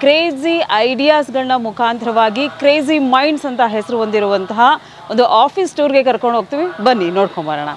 Crazy ಐಡಿಯಾಸ್ಗಳನ್ನ ಮುಖಾಂತರವಾಗಿ crazy minds ಅಂತ ಹೆಸರು ಹೊಂದಿರುವಂತಹ ಒಂದು ಆಫೀಸ್ ಟೂರ್ಗೆ ಕರ್ಕೊಂಡು ಹೋಗ್ತೀವಿ ಬನ್ನಿ ನೋಡ್ಕೊಂಬರೋಣ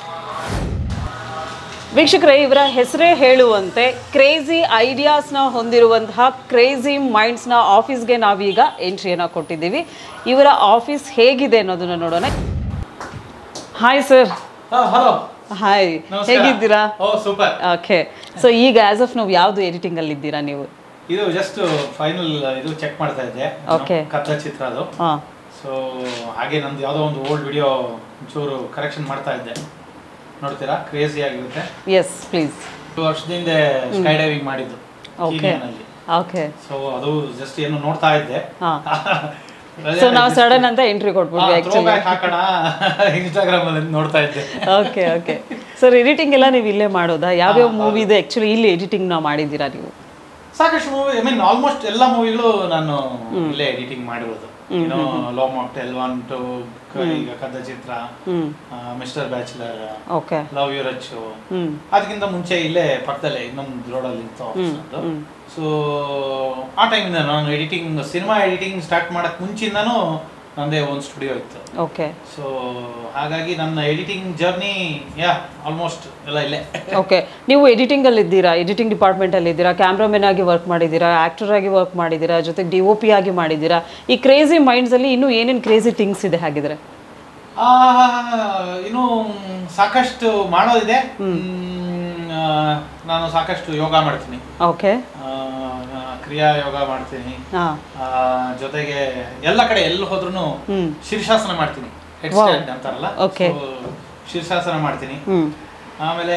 ವೀಕ್ಷಕರೇ ಇವರ ಹೆಸರೇ ಹೇಳುವಂತೆ ಕ್ರೇಜಿ ಐಡಿಯಾಸ್ನ ಹೊಂದಿರುವಂತಹ ಕ್ರೇಜಿ ಮೈಂಡ್ಸ್ನ ಆಫೀಸ್ಗೆ ನಾವೀಗ ಎಂಟ್ರಿಯನ್ನು ಕೊಟ್ಟಿದ್ದೀವಿ ಇವರ ಆಫೀಸ್ ಹೇಗಿದೆ ಅನ್ನೋದನ್ನ ನೋಡೋಣ ಹಾಯ್ ಸರ್ ಹಲೋ ಹಾಯ್ ಹೇಗಿದ್ದೀರಾ ಓ ಸೂಪರ್ ಓಕೆ ಸೊ ಈಗ ಆಸ್ ಆಫ್ ನಾವು ಯಾವುದು ಎಡಿಟಿಂಗ್ ಅಲ್ಲಿ ಇದ್ದೀರಾ ನೀವು ಇದು ಜಸ್ಟ್ ಫೈನಲ್ ಇದು ಚೆಕ್ ಮಾಡ್ತಾ ಇದ್ದೆ Okay. ಕಥಾ ಚಿತ್ರ ಅದು ಹಾಂ ಸೊ ಹಾಗೆ ನಂದು ಯಾವುದೋ ಒಂದು ಓಲ್ಡ್ ವಿಡಿಯೋ ಒಂಚೂರು ಕರೆಕ್ಷನ್ ಮಾಡ್ತಾ ಇದ್ದೆ ನೋಡ್ತೀರಾ ಕ್ರೇಜಿ ಆಗಿರುತ್ತೆ ಎಸ್ ಪ್ಲೀಸ್ ಎರಡು ವರ್ಷದಿಂದ ಸ್ಕೈ ಡೈವಿಂಗ್ ಮಾಡಿದ್ದು Okay. ಅಲ್ಲಿ ಓಕೆ ಸೊ ಅದು ಜಸ್ಟ್ ಏನು ನೋಡ್ತಾ ಇದ್ದೆ ಹಾಂ ಸೊ ನಾವು ಸಡನ್ ಅಂತ ಎಂಟ್ರಿ ಕೊಟ್ಬಿಟ್ವಿ ಥ್ರೋ ಆ್ಯಕ್ಚುಲಿ ಬ್ಯಾಕ್ ಹಾಕೋಣ ಇನ್ಸ್ಟಾಗ್ರಾಮ್ ಅಲ್ಲಿ ನೋಡ್ತಾ ಇದ್ದೆ ಓಕೆ ಓಕೆ ಸರ್ ಎಡಿಟಿಂಗ್ ಎಲ್ಲ ನೀವು ಇಲ್ಲೇ ಮಾಡೋದಾ ಯಾವ್ಯಾವ ಮೂವಿ ಇದೆ ಆ್ಯಕ್ಚುಲಿ ಇಲ್ಲಿ ಎಡಿಟಿಂಗ್ ನಾವು ಮಾಡಿದ್ದೀರಾ ನೀವು ಸಾಕಷ್ಟು ಮೂವಿ ಐ ಮೀನ್ ಆಲ್ಮೋಸ್ಟ್ ಎಲ್ಲ ಮೂವಿಗಳು ನಾನು ಇಲ್ಲೇ ಎಡಿಟಿಂಗ್ ಮಾಡಿರೋದು ಏನೋ ಲೋ ಮಾಕ್ಟೆಲ್ ಒನ್ ಟು ಈಗ ಕದ್ದ ಚಿತ್ರ ಹ್ಞೂ mister bachelor okay love you Rachchu ಹ್ಞೂ ಅದಕ್ಕಿಂತ ಮುಂಚೆ ಇಲ್ಲೇ ಪಕ್ಕದಲ್ಲೇ ಇನ್ನೊಂದು ರೋಡಲ್ಲಿ ಇತ್ತು ಸೊ ಆ ಟೈಮಿಂದ ನಾನು ಎಡಿಟಿಂಗ್ ಸಿನಿಮಾ ಎಡಿಟಿಂಗ್ ಸ್ಟಾರ್ಟ್ ಮಾಡಕ್ ಮುಂಚಿಂದನೂ ನಂದೇ ಒಂದು ಸ್ಟುಡಿಯೋ ಇತ್ತು ಓಕೆ ಸೊ ಹಾಗಾಗಿ ನನ್ನ ಎಡಿಟಿಂಗ್ ಜರ್ನಿ ಯಾ ಆಲ್ಮೋಸ್ಟ್ ಎಲ್ಲ ಇಲ್ಲೇ ಓಕೆ ನೀವು ಎಡಿಟಿಂಗಲ್ಲಿ ಇದ್ದೀರಾ ಎಡಿಟಿಂಗ್ ಡಿಪಾರ್ಟ್ಮೆಂಟಲ್ಲಿ ಇದ್ದೀರಾ ಕ್ಯಾಮ್ರಾಮನ್ ಆಗಿ ವರ್ಕ್ ಮಾಡಿದ್ದೀರಾ ಆ್ಯಕ್ಟರ್ ಆಗಿ ವರ್ಕ್ ಮಾಡಿದ್ದೀರಾ ಜೊತೆಗೆ ಡಿ ಒ ಪಿ ಆಗಿ ಮಾಡಿದ್ದೀರಾ ಈ ಕ್ರೇಜಿ ಮೈಂಡ್ಸಲ್ಲಿ ಇನ್ನೂ ಏನೇನು ಕ್ರೇಜಿ ಥಿಂಗ್ಸ್ ಇದೆ ಹಾಗಿದ್ರೆ ಆ, ಇನ್ನು ಸಾಕಷ್ಟು ಮಾಡೋದಿದೆ ಮ್, ಆ, ನಾನು ಸಾಕಷ್ಟು ಯೋಗ ಮಾಡ್ತೀನಿ ಓಕೆ ಆ, ಕ್ರಿಯಾ ಯೋಗ ಮಾಡ್ತೀನಿ ಹಾಂ ಆ, ಜೊತೆಗೆ ಎಲ್ಲ ಕಡೆ ಎಲ್ಲಿ ಹೋದ್ರೂ ಹ್ಞೂ ಶೀರ್ಷಾಸನ ಮಾಡ್ತೀನಿ ಹೆಡ್ Wow. ಸ್ಟ್ಯಾಂಡ್ ಅಂತಾರಲ್ಲ Okay. So, ಶೀರ್ಷಾಸನ ಮಾಡ್ತೀನಿ ಹ್ಞೂ ಆಮೇಲೆ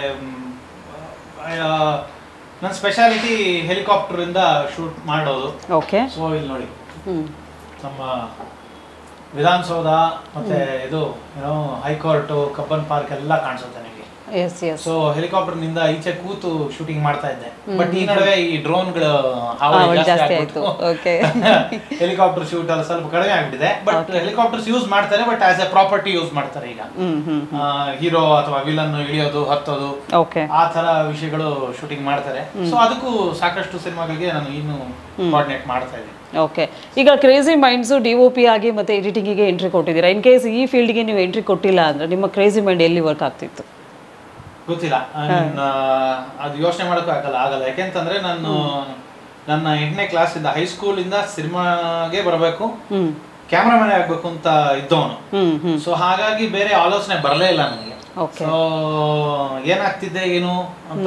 ನನ್ನ ಸ್ಪೆಷಾಲಿಟಿ ಹೆಲಿಕಾಪ್ಟರ್ ಇಂದ ಶೂಟ್ ಮಾಡೋದು ಓಕೆ ಸೊ ಇಲ್ಲಿ ನೋಡಿ ಹ್ಞೂ ನಮ್ಮ ವಿಧಾನಸೌಧ ಮತ್ತೆ ಇದು ಏನೋ ಹೈಕೋರ್ಟ್ ಕಬ್ಬನ್ ಪಾರ್ಕ್ ಎಲ್ಲ ಕಾಣಿಸುತ್ತೆ ನನಗೆ ಎಸ್ ಎಸ್ ಸೊ ಹೆಲಿಕಾಪ್ಟರ್ ನಿಂದ ಈಚೆ ಕೂತು ಶೂಟಿಂಗ್ ಮಾಡ್ತಾ ಇದ್ದೆ ಬಟ್ ಈ ನಡುವೆ ಈ ಡ್ರೋನ್ಗಳು ಹಾವಳಿ ಹಾವಳಿ ಜಾಸ್ತಿ ಜಾಸ್ತಿ ಆಗ್ಬಿಟ್ಟು ಆಯ್ತು. Okay. ಹೆಲಿಕಾಪ್ಟರ್ ಶೂಟ್ ಎಲ್ಲ ಸ್ವಲ್ಪ ಕಡಿಮೆ ಆಗ್ಬಿಟ್ಟಿದೆ ಬಟ್ ಹೆಲಿಕಾಪ್ಟರ್ಸ್ ಯೂಸ್ ಮಾಡ್ತಾರೆ but as a property use ಮಾಡ್ತಾರೆ ಈಗ ಹ್ಞೂ ಹ್ಞೂ ಹೀರೋ ಅಥವಾ ವಿಲನ್ ಇಳಿಯೋದು ಹತ್ತೋದು ಓಕೆ ಆ ತರ ವಿಷಯಗಳು ಶೂಟಿಂಗ್ ಮಾಡ್ತಾರೆ ಸೊ ಅದಕ್ಕೂ ಸಾಕಷ್ಟು ಸಿನಿಮಾಗಳಿಗೆ ನಾನು ಇನ್ನು ಕೋಆರ್ಡಿನೇಟ್ ಮಾಡ್ತಾ ಇದ್ದೀನಿ ಓಕೆ ಈಗ crazy minds D O P ಆಗಿ ಮತ್ತು ಎಡಿಟಿಂಗಿಗೆ ಎಂಟ್ರಿ ಕೊಟ್ಟಿದ್ದೀರಾ ಇನ್ ಕೇಸ್ ಈ ಫೀಲ್ಡ್ಗೆ ನೀವು ಎಂಟ್ರಿ ಕೊಟ್ಟಿಲ್ಲ ಅಂದರೆ ನಿಮ್ಮ ಕ್ರೇಜಿ ಮೈಂಡ್ ಎಲ್ಲಿ ವರ್ಕ್ ಆಗ್ತಿತ್ತು ಗೊತ್ತಿಲ್ಲ I mean, ಆ, ಅದು ಯೋಚನೆ ಮಾಡೋಕ್ಕೂ ಆಗಲ್ಲ ಆಗಲ್ಲ ಯಾಕೆಂತಂದ್ರೆ ನಾನು ನನ್ನ ಎಂಟನೇ ಕ್ಲಾಸ್ ಇಂದ ಹೈಸ್ಕೂಲ್ ಇಂದ ಸಿನಿಮಾಗೆ ಬರಬೇಕು ಹ್ಞೂ ಕ್ಯಾಮ್ರಾಮನ್ ಆಗ್ಬೇಕು ಅಂತ ಇದ್ದವನು ಹ್ಞೂ ಹ್ಞೂ ಸೊ ಹಾಗಾಗಿ ಬೇರೆ ಆಲೋಚನೆ ಬರಲೇ ಇಲ್ಲ ನನಗೆ ಓಕೆ ಸೊ ಏನಾಗ್ತಿದ್ದೆ ಏನು ಅಂತ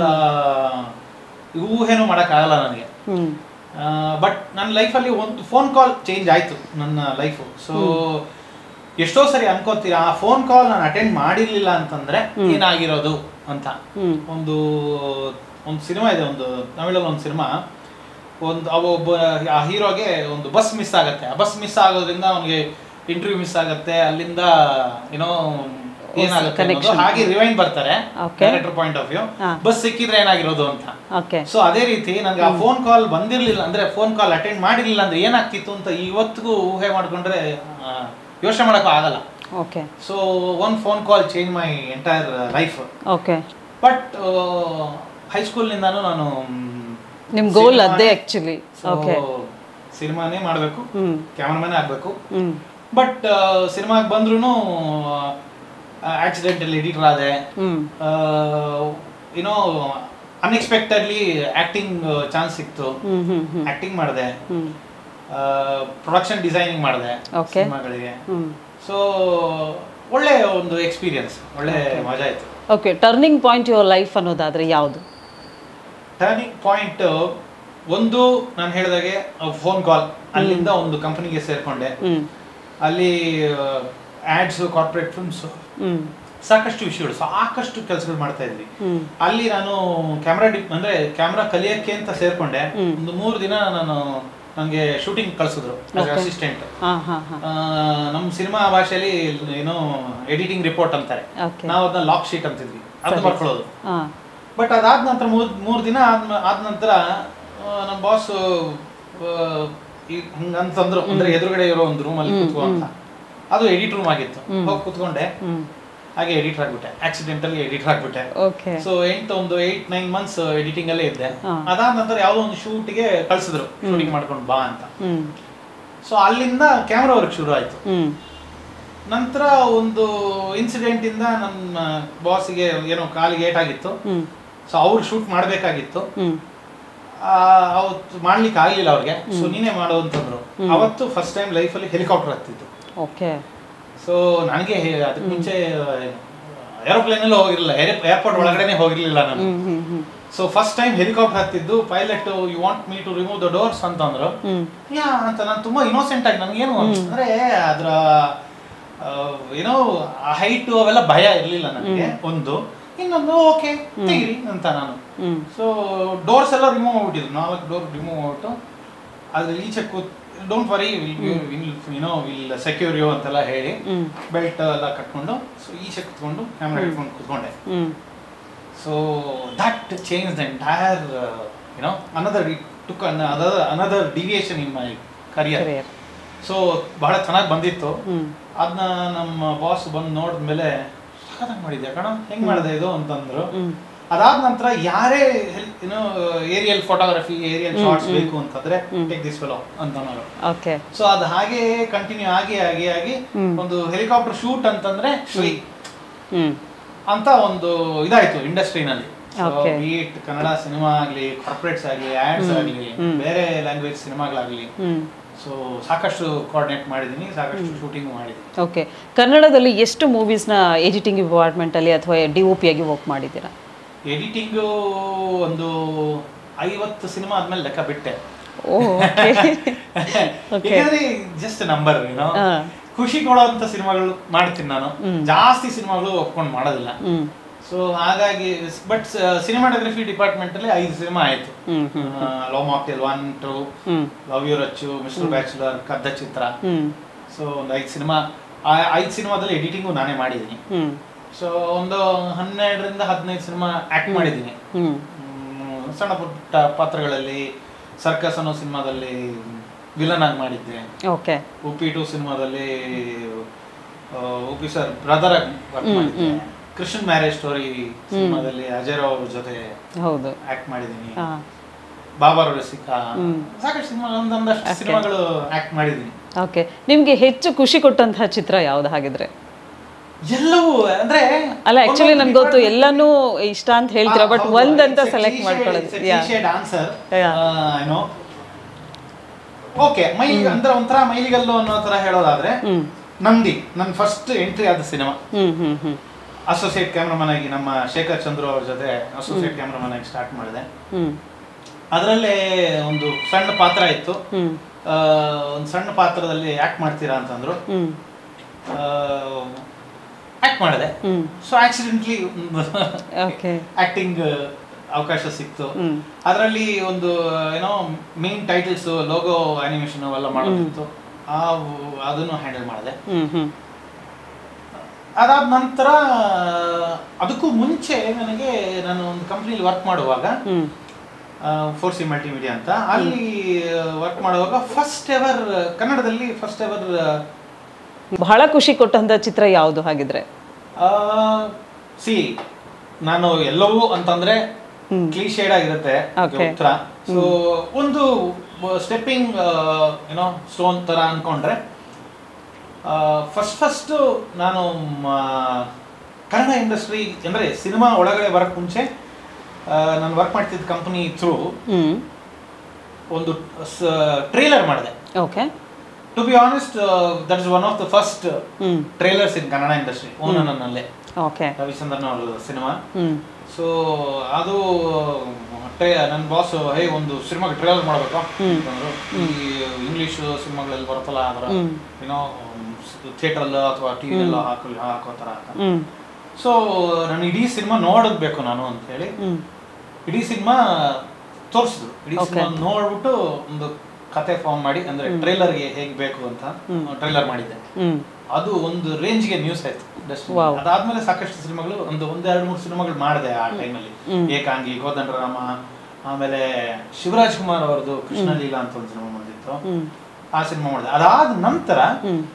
ಊಹೆನೂ ಮಾಡೋಕ್ಕಾಗಲ್ಲ ನನಗೆ ಹ್ಞೂ ಬಟ್ ನನ್ನ ಲೈಫಲ್ಲಿ ಒಂದು ಫೋನ್ ಕಾಲ್ ಚೇಂಜ್ ಆಯ್ತು ನನ್ನ ಲೈಫು ಸೊ ಎಷ್ಟೋ ಸರಿ ಅನ್ಕೋತೀರಾ ಆ ಫೋನ್ ಕಾಲ್ ನಾನು ಅಟೆಂಡ್ ಮಾಡಿರ್ಲಿಲ್ಲ ಅಂತಂದ್ರೆ ಏನಾಗಿರೋದು ಅಂತ ಹ್ಞೂ ಒಂದು ಒಂದು ಸಿನಿಮಾ ಇದೆ ಒಂದು ತಮಿಳಲ್ಲಿ ಒಂದು ಸಿನಿಮಾ ಒಂದು ಅವ ಒಬ್ಬ ಆ ಹೀರೋಗೆ ಒಂದು ಬಸ್ ಮಿಸ್ ಆಗುತ್ತೆ ಆ ಬಸ್ ಮಿಸ್ ಆಗೋದ್ರಿಂದ ಅವನಿಗೆ ಇಂಟರ್ವ್ಯೂ ಮಿಸ್ ಆಗುತ್ತೆ ಅಲ್ಲಿಂದ ಏನೋ ಏನಾಗುತ್ತೆ ಅನ್ನೋದು. connection. ಹಾಗೆ ರಿವೈಂಡ್ ಬರ್ತಾರೆ Okay. Director point of view ಹಾ. ಬಸ್ ಸಿಕ್ಕಿದ್ರೆ ಏನಾಗಿರೋದು ಅಂತ ಓಕೆ ಸೊ ಅದೇ ರೀತಿ ನನಗೆ ಆ ಫೋನ್ ಕಾಲ್ ಬಂದಿರಲಿಲ್ಲ ಅಂದ್ರೆ ಫೋನ್ ಕಾಲ್ ಅಟೆಂಡ್ ಮಾಡಿರ್ಲಿಲ್ಲ ಅಂದ್ರೆ ಏನಾಗ್ತಿತ್ತು ಅಂತ ಇವತ್ತಿಗೂ ಊಹೆ ಮಾಡ್ಕೊಂಡ್ರೆ ಯೋಚನೆ ಮಾಡೋಕ್ಕೂ ಆಗಲ್ಲ okay so one phone call change my entire life okay but ಹೈಸ್ಕೂಲ್ನಿಂದಾನು ನಾನು ನಿಮ್ಮ ಗೋಲ್ ಅದೇ ಆ್ಯಕ್ಚುಲಿ ಓಕೆ ಸಿನಿಮಾನೇ ಮಾಡಬೇಕು ಹ್ಞೂ ಕ್ಯಾಮ್ರಾಮನ್ ಆಗಬೇಕು ಹ್ಞೂ ಬಟ್ ಸಿನಿಮಾಗೆ ಬಂದ್ರೂ ಆಕ್ಸಿಡೆಂಟಲ್ಲಿ ಎಡಿಟರ್ ಆದೆ ಹ್ಞೂ ಏನೋ ಅನ್ಎಕ್ಸ್ಪೆಕ್ಟೆಡ್ಲಿ ಆಕ್ಟಿಂಗ್ ಚಾನ್ಸ್ ಸಿಕ್ತು ಹ್ಞೂ ಹ್ಞೂ ಹ್ಞೂ ಆಕ್ಟಿಂಗ್ ಮಾಡಿದೆ ಹ್ಞೂ ಪ್ರೊಡಕ್ಷನ್ ಡಿಸೈನಿಂಗ್ ಮಾಡಿದೆ Okay. ಸಿನಿಮಾಗಳಿಗೆ ಹ್ಞೂ ಸೊ ಒಳ್ಳೆ ಒಂದು ಎಕ್ಸ್ಪೀರಿಯನ್ಸ್ ಒಳ್ಳೆ ಮಜಾ ಆಯ್ತು okay turning point your life ಅನ್ನೋದಾದರೆ ಯಾವುದು ಟರ್ನಿಂಗ್ ಪಾಯಿಂಟ್ ಒಂದು ನಾನು ಹೇಳಿದಾಗೆ ಫೋನ್ ಕಾಲ್ ಅಲ್ಲಿಂದ ಒಂದು ಕಂಪನಿಗೆ ಸೇರ್ಕೊಂಡೆ ಹ್ಞೂ ಅಲ್ಲಿ ಆಡ್ಸ್ ಕಾರ್ಪೊರೇಟ್ ಫಿಲ್ಮ್ಸ್ ಹ್ಞೂ ಸಾಕಷ್ಟು ವಿಷಯಗಳು ಸಾಕಷ್ಟು ಕೆಲಸಗಳು ಮಾಡ್ತಾ ಇದ್ವಿ ಹ್ಞೂ ಅಲ್ಲಿ ನಾನು ಕ್ಯಾಮ್ರಾ ಡಿ ಅಂದ್ರೆ ಕ್ಯಾಮ್ರಾ ಕಲಿಯಕ್ಕೆ ಅಂತ ಸೇರ್ಕೊಂಡೆ ಹ್ಮ್. ಒಂದು ಮೂರು ದಿನ ನಾನು ನನಗೆ ಶೂಟಿಂಗ್ ಕಳಿಸಿದ್ರು Okay. ಅಸಿಸ್ಟೆಂಟ್ ಹಾಂ ಹಾಂ ಹಾಂ ನಮ್ಮ ಸಿನಿಮಾ ಭಾಷೆಯಲ್ಲಿ ಏನೋ ಎಡಿಟಿಂಗ್ ರಿಪೋರ್ಟ್ ಅಂತಾರೆ ಓಕೆ ನಾವು ಅದನ್ನ ಲಾಕ್ ಶೀಟ್ ಅಂತಿದ್ವಿ ಅದನ್ನ ಸರಿ. ಬರ್ಕೊಳ್ಳೋದು ಹಾಂ ಬಟ್ ಅದಾದ ನಂತರ ಮೂರ್ ಮೂರು ದಿನ ಆದ್ಮ ಆದ ನಂತರ ನಮ್ಮ ಬಾಸ್ ಹಂಗಂತಂದ್ರು ಅಂದ್ರೆ ಎದುರುಗಡೆ ಇರೋ ಒಂದು ರೂಮಲ್ಲಿ ಹ್ಮ್, ಕೂತ್ಕೋ ಅಂತ ಅದು ಎಡಿಟ್ ರೂಮ್ ಆಗಿತ್ತು ಹ್ಮ್. ಹೋಗಿ ಕೂತ್ಕೊಂಡೆ ಹ್ಞೂ ಹಾಗೆ ಎಡಿಟರ್ ಆಗ್ಬಿಟ್ಟೆ ಆಕ್ಸಿಡೆಂಟಲ್ಲಿ ಎಡಿಟರ್ ಆಗ್ಬಿಟ್ಟೆ ಓಕೆ ಸೊ ಎಂಟು ಒಂದು ಏಯ್ಟ್ ನೈನ್ ಮಂತ್ಸ್ ಎಡಿಟಿಂಗ್ ಅಲ್ಲೇ ಇದ್ದೆ ಹಾ. ಅದಾದ ನಂತರ ಯಾವುದೋ ಒಂದು ಶೂಟ್ಗೆ ಕಳ್ಸಿದ್ರು ಶೂಟಿಂಗ್ ಮಾಡ್ಕೊಂಡು ಬಾ ಅಂತ ಹ್ಮ್ ಸೊ ಅಲ್ಲಿಂದ ಕ್ಯಾಮ್ರಾ ವರ್ಕ್ ಶುರು ಆಯ್ತು ಹ್ಮ್ ನಂತರ ಒಂದು ಇನ್ಸಿಡೆಂಟ್ ಇಂದ ನನ್ನ ಬಾಸಿಗೆ ಏನೋ ಕಾಲಿಗೆ ಏಟಾಗಿತ್ತು ಹ್ಮ್ ಸೊ ಅವ್ರು ಶೂಟ್ ಮಾಡಬೇಕಾಗಿತ್ತು ಹ್ಮ್ ಅವತ್ತು ಮಾಡ್ಲಿಕ್ಕೆ ಆಗ್ಲಿಲ್ಲ ಅವ್ರಿಗೆ ಸೊ ನೀನೇ ಮಾಡು ಅಂತಂದ್ರು ಅವತ್ತು ಫಸ್ಟ್ ಟೈಮ್ ಲೈಫಲ್ಲಿ ಹೆಲಿಕಾಪ್ಟರ್ ಹತ್ತಿದ್ದು ಓಕೆ ಸೊ ನನಗೆ ಅದಕ್ಕೆ ಮುಂಚೆ ಏರೋಪ್ಲೇನ್ ಎಲ್ಲ ಹೋಗಿರಲಿಲ್ಲ ಏರ್ಪೋರ್ಟ್ ಒಳಗಡೆನೆ ಹೋಗಿರ್ಲಿಲ್ಲ ನಾನು ಹ್ಮ್ ಹ್ಮ್ hmm so first time helicopter ಹತ್ತಿದ್ದು pilot you want me to remove the doors ಅಂತಂದ್ರು ಹ್ಮ್ ಯಾ ಅಂತ ನಾನು ತುಂಬಾ ಇನ್ನೋಸೆಂಟ್ ಆಗಿ ನನಗೇನು ಅಂದ್ರೆ ಅದ್ರ ಆ, ಏನೋ ಹೈಟ್ ಅವೆಲ್ಲ ಭಯ ಇರ್ಲಿಲ್ಲ ನನಗೆ ಒಂದು ಇನ್ನೊಂದು ಓಕೆ ತೆಗಿರಿ ಅಂತ ನಾನು ಹ್ಮ್ ಸೊ ಡೋರ್ಸ್ ಎಲ್ಲ ರಿಮೂವ್ ಆಗ್ಬಿಟ್ಟಿದ್ರು ನಾಲ್ಕು ಡೋರ್ ರಿಮೂವ್ ಆಗ್ಬಿಟ್ಟು ಅದ್ರಲ್ಲಿ ಈಚೆ ಕೂತ್ don't worry will you know will secure you ಅಂತೆಲ್ಲ ಹೇಳಿ ಹ್ಮ್ ಬೆಲ್ಟ್ ಎಲ್ಲ ಕಟ್ಕೊಂಡು ಸೊ ಈಚೆ ಕುತ್ಕೊಂಡು ಕ್ಯಾಮ್ರಾ ಇಟ್ಕೊಂಡು ಕುತ್ಕೊಂಡೆ hmm so that change the entire you know another took another another deviation in my career Career. So ಬಹಳ ಚೆನ್ನಾಗಿ ಬಂದಿತ್ತು ಹ್ಮ್ ಅದನ್ನ ನಮ್ಮ ಬಾಸ್ ಬಂದು ನೋಡಿದ್ಮೇಲೆ ಸಖತ್ತಾಗಿ ಮಾಡಿದ್ಯಾ ಕಣ ಹೆಂಗ್ ಮಾಡಿದೆ ಇದು ಅಂತಂದ್ರು ಹ್ಮ್ ಅದಾದ ನಂತರ ಯಾರೇ ಏನೋ ಏರಿಯಲ್ ಫೋಟೋಗ್ರಫಿ ಏರಿಯಲ್ ಶಾರ್ಟ್ಸ್ ಬೇಕು ಅಂತಂದ್ರೆ ಟೇಕ್ ದಿಸ್ ಫೆಲೋ ಅಂತ ಅನ್ನೋರು ಓಕೆ ಸೊ ಅದು ಹಾಗೆ ಕಂಟಿನ್ಯೂ ಆಗಿ ಆಗಿ ಆಗಿ ಹ್ಮ್. ಒಂದು ಹೆಲಿಕಾಪ್ಟರ್ ಶೂಟ್ ಅಂತಂದ್ರೆ ಶ್ರೀ ಹ್ಮ್ ಅಂತ ಒಂದು ಇದಾಯ್ತು ಇಂಡಸ್ಟ್ರಿನಲ್ಲಿ Okay. ಬೀಟ್ ಕನ್ನಡ ಸಿನಿಮಾ ಆಗ್ಲಿ ಕಾರ್ಪೊರೇಟ್ಸ್ ಆಗ್ಲಿ ಆಡ್ಸ್ ಆಗ್ಲಿ ಬೇರೆ ಲ್ಯಾಂಗ್ವೇಜ್ ಸಿನಿಮಾಗಳಾಗ್ಲಿ ಹ್ಮ್ ಸೊ ಸಾಕಷ್ಟು ಕೋಆರ್ಡಿನೇಟ್ ಮಾಡಿದ್ದೀನಿ ಸಾಕಷ್ಟು ಶೂಟಿಂಗ್ ಮಾಡಿದ್ದೀನಿ ಓಕೆ ಕನ್ನಡದಲ್ಲಿ ಎಷ್ಟು ಮೂವೀಸ್ನ ಎಡಿಟಿಂಗ್ ಡಿಪಾರ್ಟ್ಮೆಂಟಲ್ಲಿ ಅಥವಾ ಡಿ ಒ ಪಿ ಆಗಿ ವರ್ಕ್ ಮಾಡಿದ್ದೀರಾ ಎಡಿಟಿಂಗು ಒಂದು ಐವತ್ತು ಸಿನಿಮಾ ಆದ್ಮೇಲೆ ಲೆಕ್ಕ ಬಿಟ್ಟೆ ಓ Okay. ಯಾಕಂದ್ರೆ ಜಸ್ಟ್ ನಂಬರ್ ಏನೋ ಹಾ. ಖುಷಿ ಕೊಡುವಂತ ಸಿನಿಮಾಗಳು ಮಾಡ್ತೀನಿ ನಾನು ಜಾಸ್ತಿ ಸಿನಿಮಾಗಳು ಒಪ್ಕೊಂಡು ಮಾಡೋದಿಲ್ಲ ಹ್ಮ್ ಸೊ ಹಾಗಾಗಿ ಬಟ್ ಸಿನಿಮಾಟೋಗ್ರಫಿ ಡಿಪಾರ್ಟ್ಮೆಂಟ್ ಅಲ್ಲಿ ಐದು ಸಿನಿಮಾ ಆಯ್ತು hmm hmm love mocktail one two hmm love you Rachchu mister bachelor Kadda Chitra hmm so ಒಂದು ಐದು ಸಿನಿಮಾ ಐದು ಸಿನಿಮಾದಲ್ಲಿ ಎಡಿಟಿಂಗು ನಾನೇ ಮಾಡಿದ್ದೀನಿ ಹ್ಮ್ ಸೊ ಒಂದು ಹನ್ನೆರಡರಿಂದ ಹದಿನೈದು ಸಿನಿಮಾ ಆಕ್ಟ್ ಮಾಡಿದ್ದೀನಿ ಹ್ಮ್ ಹ್ಮ್, ಸಣ್ಣ ಪುಟ್ಟ ಪಾತ್ರಗಳಲ್ಲಿ ಸರ್ಕಸ್ ಅನ್ನೋ ಸಿನಿಮಾದಲ್ಲಿ ವಿಲನ್ ಆಗಿ ಮಾಡಿದ್ದೆ ಓಕೆ ಉಪಿ ಟು ಸಿನಿಮಾದಲ್ಲಿ ಆ, ಉಪಿ ಸರ್ ಬ್ರದರ್ ಆಗಿ ವರ್ಕ್ ಹ್ಮ್, ಮಾಡಿದ್ದೆ ಹ್ಮ್. ಕೃಷ್ಣನ್ ಮ್ಯಾರೇಜ್ ಸ್ಟೋರಿ ಸಿನಿಮಾದಲ್ಲಿ ಅಜಯ್ ರಾವ್ ಅವ್ರ ಜೊತೆ ಹೌದು ಆಕ್ಟ್ ಮಾಡಿದ್ದೀನಿ ಹಾ ಬಾಬಾ ರಸಿಕಾ ಹ್ಮ್. ಸಾಕಷ್ಟು ಸಿನಿಮಾ ಒಂದೊಂದಷ್ಟು Okay. ಸಿನಿಮಾಗಳು ಆಕ್ಟ್ ಮಾಡಿದ್ದೀನಿ ಓಕೆ ನಿಮ್ಗೆ ಹೆಚ್ಚು ಖುಷಿ ಕೊಟ್ಟಂತಹ ಚಿತ್ರ ಯಾವ್ದು ಹಾಗಿದ್ರೆ ಎಲ್ಲವೂ ಅಂದ್ರೆ ಅಲ್ಲ ಆಕ್ಚುಲಿ ನನ್ಗೆ ಗೊತ್ತು ಎಲ್ಲಾನು ಇಷ್ಟ ಅಂತ ಹೇಳ್ತೀರಾ ಬಟ್ ಒಂದಂತ ಸೆಲೆಕ್ಟ್ ಮಾಡ್ಕೊಳ್ಳೋದು ಯಾ ಆನ್ಸರ್ Yeah. ಏನೋ ಓಕೆ ಮೈ ಅಂದ್ರೆ ಒಂಥರ ಮೈಲಿಗಲ್ಲು ಅನ್ನೋ ತರ ಹೇಳೋದಾದ್ರೆ ಹ್ಮ್ ನಂದಿ ನನ್ನ ಫಸ್ಟ್ ಎಂಟ್ರಿ ಆದ ಸಿನಿಮಾ ಹ್ಮ್ ಹ್ಮ್ ಹ್ಮ್ ಅಸೋಸಿಯೇಟ್ ಕ್ಯಾಮ್ರಾಮನ್ ಆಗಿ ನಮ್ಮ ಶೇಖರ್ ಚಂದ್ರು ಅವ್ರ ಜೊತೆ ಅಸೋಸಿಯೇಟ್ ಕ್ಯಾಮ್ರಾಮನ್ ಆಗಿ ಸ್ಟಾರ್ಟ್ ಮಾಡಿದೆ ಹ್ಮ್ ಅದರಲ್ಲೇ ಒಂದು ಸಣ್ಣ ಪಾತ್ರ ಇತ್ತು ಹ್ಮ್ ಆ, ಒಂದು ಸಣ್ಣ ಪಾತ್ರದಲ್ಲಿ ಆಕ್ಟ್ ಮಾಡ್ತೀರಾ ಅಂತಂದ್ರು ಹ್ಮ್ ಆಕ್ಟ್ ಮಾಡಿದೆ hmm so accidentally okay acting ಅವಕಾಶ ಸಿಕ್ತು ಹ್ಮ್ ಅದರಲ್ಲಿ ಒಂದು ಏನೋ ಮೇನ್ ಟೈಟಲ್ಸ್ ಲೋಗೋ ಅನಿಮೇಷನ್ ಅವೆಲ್ಲ ಮಾಡೋದಿತ್ತು ಆ ಅದನ್ನು ಹ್ಯಾಂಡಲ್ ಮಾಡಿದೆ ಹ್ಮ್ ಹ್ಮ್ ಅದಾದ ನಂತರ ಅದಕ್ಕೂ ಮುಂಚೆ ನನಗೆ ನಾನು ಒಂದು ಕಂಪ್ನಿಲಿ ವರ್ಕ್ ಮಾಡುವಾಗ ಹ್ಮ್ ಫೋರ್ ಸಿ ಮಲ್ಟಿಮೀಡಿಯಾ ಅಂತ ಅಲ್ಲಿ ವರ್ಕ್ ಮಾಡುವಾಗ ಫಸ್ಟ್ ಎವರ್ ಕನ್ನಡದಲ್ಲಿ ಫಸ್ಟ್ ಎವರ್ ಬಹಳ ಖುಷಿ ಕೊಟ್ಟಂತ ಚಿತ್ರ ಯಾವುದು ಹಾಗಿದ್ರೆ ಸಿ ನಾನು ಎಲ್ಲವೂ ಅಂತಂದ್ರೆ ಹ್ಮ್. ಕ್ಲೀಶೇಡ್ ಆಗಿರುತ್ತೆ ಇದಕ್ಕೆ Okay. ಉತ್ತರ ಸೊ ಒಂದು ಸ್ಟೆಪ್ಪಿಂಗ್ ಏನೋ ಸ್ಟೋನ್ ತರ ಅನ್ಕೊಂಡ್ರೆ ಫಸ್ಟ್ ಫಸ್ಟ್ ನಾನು ಮ, ಕನ್ನಡ ಇಂಡಸ್ಟ್ರಿ ಅಂದ್ರೆ ಸಿನಿಮಾ ಒಳಗಡೆ ಬರಕ್ ಮುಂಚೆ ಆ, ನಾನು ವರ್ಕ್ ಮಾಡ್ತಿದ್ದ ಕಂಪನಿ ಥ್ರೂ ಹ್ಮ್ ಒಂದು ಟ್ರೇಲರ್ ಮಾಡಿದೆ okay to be honest that is one of the first hmm trailers in Kannada industry ಓನನ್ನಲ್ಲೇ ಓಕೆ ರವಿಚಂದ್ರನ್ ಅವ್ರ ಸಿನಿಮಾ ಹ್ಮ್ ಸೊ ಅದು ನನ್ನ ಬಾಸ್ ಹೇ ಒಂದು ಸಿನಿಮಾಗೆ ಟ್ರೇಲರ್ ಮಾಡಬೇಕು ಅಂತಂದ್ರು ಈ ಇಂಗ್ಲಿಷ್ ಸಿನಿಮಾಗಳಲ್ಲಿ ಬರುತ್ತಲ್ಲ ಅದರ ಹ್ಮ್. ಏನೋ ಥಿಯೇಟ್ರಲ್ಲ ಅಥವಾ ಟಿವಿನಲ್ಲ ಹಾಕೋ ಹಾಕೋ ಥರ ಅಂತ ಹ್ಮ್ ಸೊ ನಾನು ಇಡೀ ಸಿನಿಮಾ ನೋಡಬೇಕು ನಾನು ಅಂತ ಹೇಳಿ ಹ್ಮ್ ಇಡೀ ಸಿನಿಮಾ ತೋರಿಸಿದ್ರು ಇಡೀ Okay. ಸಿನಿಮಾ ನೋಡ್ಬಿಟ್ಟು ಒಂದು ಕತೆ ಫಾರ್ಮ್ ಮಾಡಿ ಅಂದ್ರೆ ಟ್ರೈಲರ್ಗೆ ಹೇಗೆ ಬೇಕು ಅಂತ ಟ್ರೈಲರ್ ಮಾಡಿದ್ದೆ ಹ್ಮ್ ಅದು ಒಂದು ರೇಂಜ್ಗೆ ನ್ಯೂಸ್ ಆಯ್ತು industry Wow. ಲಿ. ಅದಾದ್ಮೇಲೆ ಸಾಕಷ್ಟು ಸಿನಿಮಾಗಳು ಒಂದು ಒಂದೆರಡು ಮೂರು ಸಿನಿಮಾಗಳು ಮಾಡಿದೆ ಆ ಟೈಮಲ್ಲಿ ಹ್ಮ್. ಏಕಾಂಗಿ ಕೋದಂಡರಾಮ ಆಮೇಲೆ ಶಿವರಾಜ್ ಕುಮಾರ್ ಅವರದು ಕೃಷ್ಣಲೀಲಾ ಅಂತ ಒಂದು ಸಿನಿಮಾ ಬಂದಿತ್ತು ಹ್ಮ್ ಆ ಸಿನಿಮಾ ಮಾಡಿದೆ ಅದಾದ ನಂತರ hmm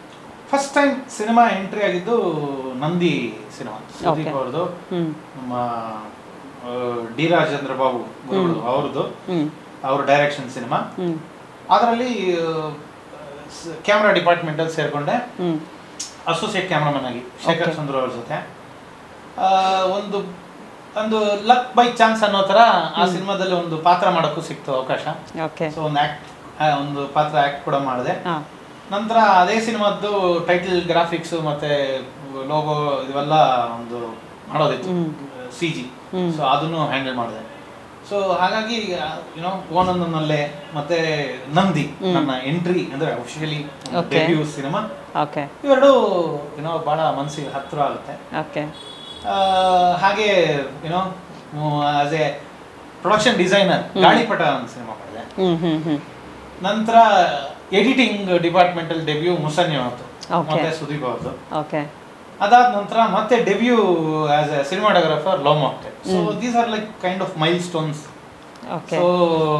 first time cinema entry ಆಗಿದ್ದು ನಂದಿ ಸಿನಿಮಾ ಸುದೀಪ್ ಅವ್ರದ್ದು ಹ್ಮ್ ನಮ್ಮ ಆ, ಡಿ ರಾಜೇಂದ್ರ ಬಾಬು ಗುರುಗಳು ಅವ್ರದ್ದು ಹ್ಮ್ ಅವ್ರ ಡೈರೆಕ್ಷನ್ ಸಿನಿಮಾ ಹ್ಮ್ ಅದರಲ್ಲಿ ಕ್ಯಾಮ್ರಾ ಡಿಪಾರ್ಟ್ಮೆಂಟ್ ಅಲ್ಲಿ ಸೇರ್ಕೊಂಡೆ ಹ್ಮ್ ಅಸೋಸಿಯೇಟ್ ಕ್ಯಾಮ್ರಾಮನ್ ಆಗಿ ಶೇಖರ್ ಚಂದ್ರ ಅವ್ರ ಜೊತೆ ಆ, ಒಂದು ಒಂದು ಲಕ್ ಬೈ ಚಾನ್ಸ್ ಅನ್ನೋ ತರ ಆ ಸಿನಿಮಾದಲ್ಲಿ ಒಂದು ಪಾತ್ರ ಮಾಡೋಕ್ಕೂ ಸಿಕ್ತು ಅವಕಾಶ ಓಕೆ ಸೊ ಒಂದು ಆಕ್ಟ್ ಒಂದು ಪಾತ್ರ ಆಕ್ಟ್ ಕೂಡ ಮಾಡಿದೆ ಹಾ ನಂತರ ಅದೇ ಸಿನಿಮಾದ್ದು ಟೈಟಲ್ ಗ್ರಾಫಿಕ್ಸ್ ಮತ್ತೆ ಲೋಗೋ ಇವೆಲ್ಲ ಒಂದು ಮಾಡೋದಿತ್ತು ಸಿ ಜಿ ಸೊ ಅದನ್ನು ಹ್ಯಾಂಡಲ್ ಮಾಡಿದೆ ಸೊ ಹಾಗಾಗಿ ಯುನೋ ಓನನ್ನಲ್ಲೇ ಮತ್ತೆ ನಂದಿ ನನ್ನ ಎಂಟ್ರಿ ಅಂದ್ರೆ officially Okay. Debut cinema okay ಇವೆರಡು ಏನೋ ಬಹಳ ಮನಸ್ಸಿಗೆ ಹತ್ತಿರ ಆಗುತ್ತೆ ಓಕೆ ಆ, ಹಾಗೆ ಏನೋ ಆಸ್ ಎ ಪ್ರೊಡಕ್ಷನ್ ಡಿಸೈನರ್ ಗಾಳಿಪಟ ಅಂತ ಸಿನಿಮಾ ಮಾಡಿದೆ ಹ್ಮ್ ಹ್ಮ್ ಹ್ಮ್ ನಂತರ ಎಡಿಟಿಂಗ್ ಡಿಪಾರ್ಟ್ಮೆಂಟ್ ಅಲ್ಲಿ ಡೆಬ್ಯೂ ಮುಸನ್ಯ ಅವತ್ತು Okay. ಮತ್ತೆ ಸುದೀಪ್ ಅವ್ರದ್ದು ಓಕೆ ಅದಾದ ನಂತರ ಮತ್ತೆ debut as a cinematographer love mocktail so these are like kind of milestones okay so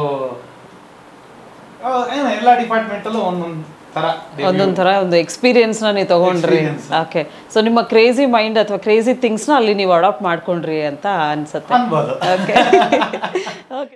ಏನು ಎಲ್ಲ ಡಿಪಾರ್ಟ್ಮೆಂಟ್ ಅಲ್ಲೂ ಒಂದೊಂದು ತರ debut. ಒಂದೊಂದ್ ಥರ ಒಂದು ಎಕ್ಸ್ಪೀರಿಯನ್ಸ್ನ ನೀವು ತಗೊಂಡ್ರಿ Experience. ಓಕೆ ಸೊ ನಿಮ್ಮ ಕ್ರೇಜಿ ಮೈಂಡ್ ಅಥವಾ ಕ್ರೇಜಿ ಥಿಂಗ್ಸ್ನ ಅಲ್ಲಿ ನೀವು ಅಡಾಪ್ಟ್ ಮಾಡ್ಕೊಂಡ್ರಿ ಅಂತ ಅನ್ಸುತ್ತೆ ಅನ್ಬೋದು ಓಕೆ ಓಕೆ